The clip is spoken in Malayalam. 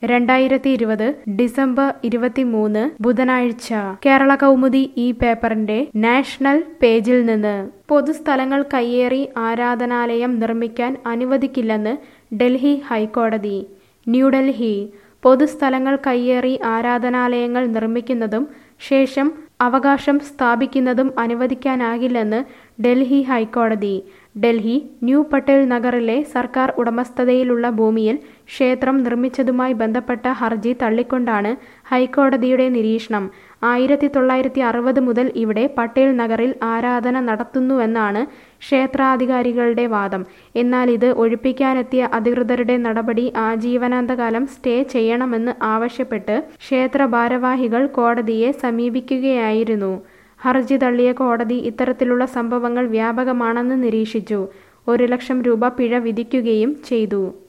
രണ്ടായിരത്തി ഇരുപത് ഡിസംബർ ഇരുപത്തിമൂന്ന് ബുധനാഴ്ച കേരള കൗമുദി ഈ പേപ്പറിന്റെ നാഷണൽ പേജിൽ നിന്ന് പൊതുസ്ഥലങ്ങൾ കയ്യേറി ആരാധനാലയം നിർമ്മിക്കാൻ അനുവദിക്കില്ലെന്ന് ഡൽഹി ഹൈക്കോടതി ന്യൂഡൽഹി പൊതുസ്ഥലങ്ങൾ കയ്യേറി ആരാധനാലയങ്ങൾ നിർമ്മിക്കുന്നതും ശേഷം അവകാശം സ്ഥാപിക്കുന്നതും അനുവദിക്കാനാകില്ലെന്ന് ഡൽഹി ഹൈക്കോടതി ഡൽഹി ന്യൂ പട്ടേൽ നഗറിലെ സർക്കാർ ഉടമസ്ഥതയിലുള്ള ഭൂമിയിൽ ക്ഷേത്രം നിർമ്മിച്ചതുമായി ബന്ധപ്പെട്ട ഹർജി തള്ളിക്കൊണ്ടാണ് ഹൈക്കോടതിയുടെ നിരീക്ഷണം ആയിരത്തി തൊള്ളായിരത്തി അറുപത് മുതൽ ഇവിടെ പട്ടേൽ നഗറിൽ ആരാധന നടത്തുന്നുവെന്നാണ് ക്ഷേത്രാധികാരികളുടെ വാദം എന്നാൽ ഇത് ഒഴിപ്പിക്കാനെത്തിയ അധികൃതരുടെ നടപടി ആജീവനാന്തകാലം സ്റ്റേ ചെയ്യണമെന്ന് ആവശ്യപ്പെട്ട് ക്ഷേത്ര ഭാരവാഹികൾ കോടതിയെ സമീപിക്കുകയായിരുന്നു ഹർജി തള്ളിയ കോടതി ഇത്തരത്തിലുള്ള സംഭവങ്ങൾ വ്യാപകമാണെന്ന് നിരീക്ഷിച്ചു ഒരു ലക്ഷം രൂപ പിഴ വിധിക്കുകയും ചെയ്തു